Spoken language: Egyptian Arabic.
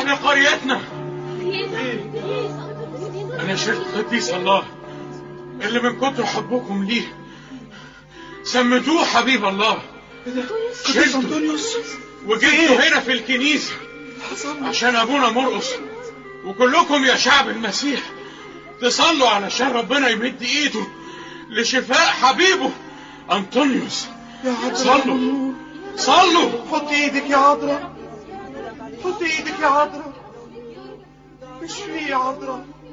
ابن قريتنا انا شلت قديس الله اللي من كتر حبكم ليه سميتوه حبيب الله قديس شلته انطونيوس وجبته هنا في الكنيسة حصل عشان ابونا مرقص وكلكم يا شعب المسيح تصلوا علشان ربنا يمد ايده لشفاء حبيبه انطونيوس يا عذراء صلوا. النور. صلوا حط ايدك يا عذراء حط ايدك يا عذراء اشفي يا عذراء